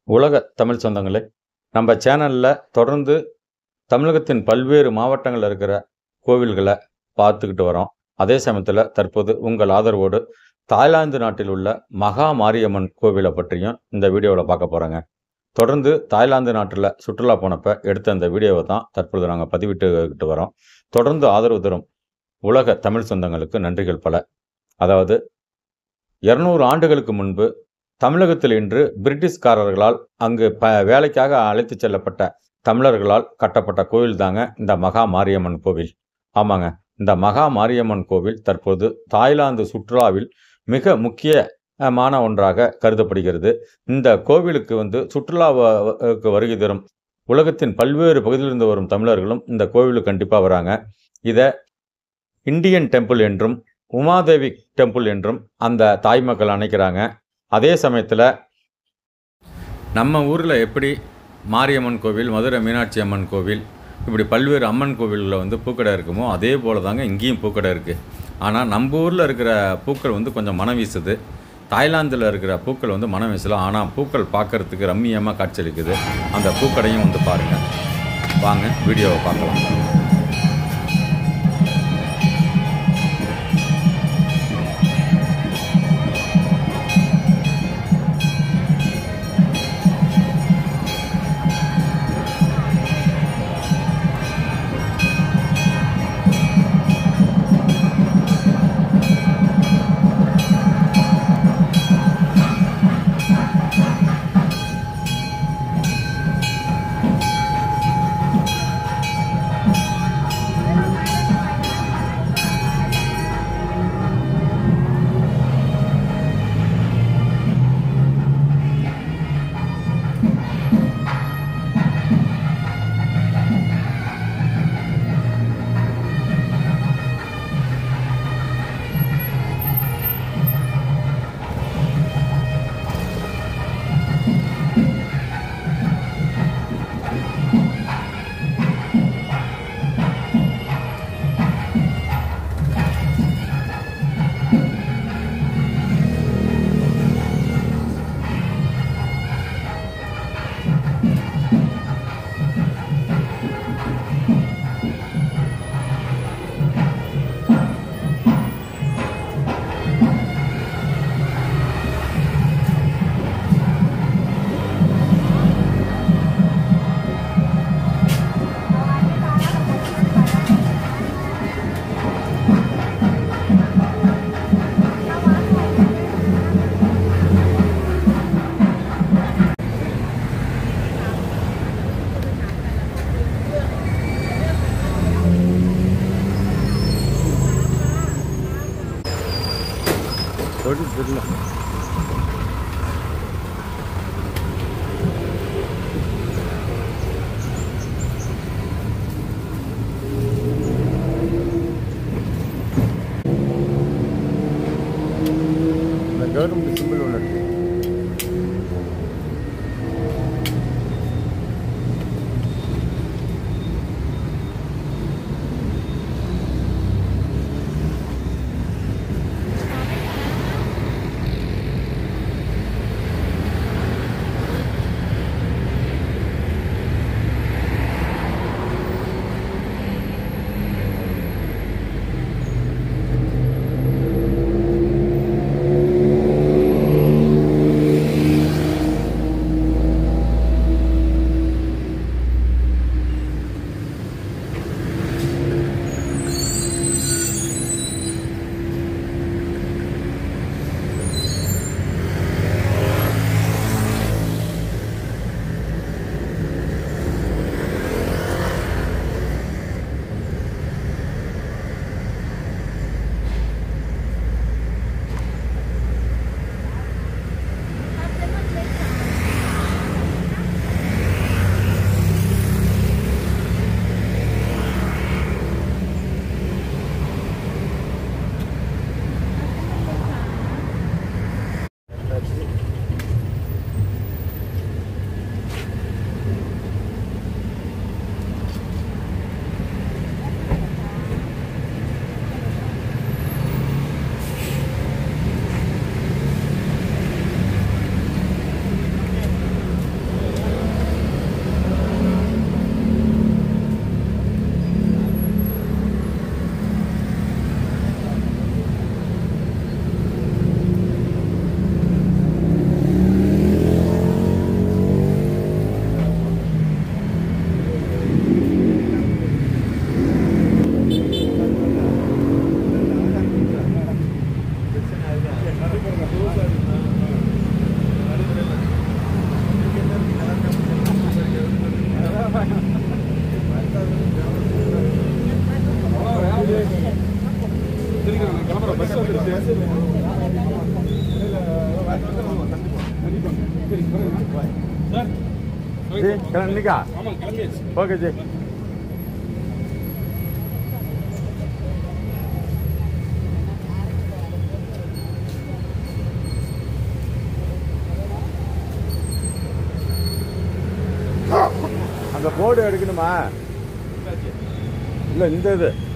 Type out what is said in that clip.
உலக தமிழ் சொந்தங்களே நம்ம சேனலில் தொடர்ந்து தமிழகத்தின் பல்வேறு மாவட்டங்களில் இருக்கிற கோவில்களை பார்த்துக்கிட்டு வரோம் அதே சமயத்தில் தற்போது உங்கள் ஆதரவோடு தாய்லாந்து நாட்டில் உள்ள மகா மாரியம்மன் கோவிலை பற்றியும் இந்த வீடியோவில் பார்க்க போகிறோங்க தொடர்ந்து தாய்லாந்து நாட்டில் சுற்றுலா போனப்ப எடுத்த அந்த வீடியோவை தான் தற்பொழுது நாங்கள் பதிவிட்டுக்கிட்டு வரோம் தொடர்ந்து ஆதரவு தரும் உலக தமிழ் சொந்தங்களுக்கு நன்றிகள் பல அதாவது இருநூறு ஆண்டுகளுக்கு முன்பு தமிழகத்தில் இன்று பிரிட்டிஷ்காரர்களால் அங்கு ப வேலைக்காக அழைத்து செல்லப்பட்ட தமிழர்களால் கட்டப்பட்ட கோவில் தாங்க இந்த மகா மாரியம்மன் கோவில் ஆமாங்க இந்த மகா மாரியம்மன் கோவில் தற்போது தாய்லாந்து சுற்றுலாவில் மிக முக்கியமான ஒன்றாக கருதப்படுகிறது இந்த கோவிலுக்கு வந்து சுற்றுலாவுக்கு வருகை தரும் உலகத்தின் பல்வேறு பகுதியிலிருந்து வரும் தமிழர்களும் இந்த கோவிலுக்கு கண்டிப்பாக வராங்க இதை இந்தியன் டெம்பிள் என்றும் உமாதேவி டெம்பிள் என்றும் அந்த தாய் மக்கள் அணைக்கிறாங்க அதே சமயத்தில் நம்ம ஊரில் எப்படி மாரியம்மன் கோவில் மதுரை மீனாட்சி அம்மன் கோவில் இப்படி பல்வேறு அம்மன் கோவில்களில் வந்து பூக்கடை இருக்குமோ அதே போல் தாங்க இங்கேயும் பூக்கடை இருக்குது ஆனால் நம்ம ஊரில் இருக்கிற பூக்கள் வந்து கொஞ்சம் மனம் வீசுது தாய்லாந்தில் இருக்கிற பூக்கள் வந்து மனம் வீசல ஆனால் பூக்கள் பார்க்கறதுக்கு ரம்மியமாக காட்சியளிக்குது அந்த பூக்கடையும் வந்து பாருங்கள் வாங்க வீடியோவை பார்க்கலாம் இந்த கவர்மெண்ட் சிம்பிள் ஒன்று இருக்கு ஆ சார் ஜி கிளம்பிக்கா ஆமாம் கிளம்பியாச்சு ஓகே ஜி அந்த போர்டு எடுக்கணுமா இல்லை இந்த இது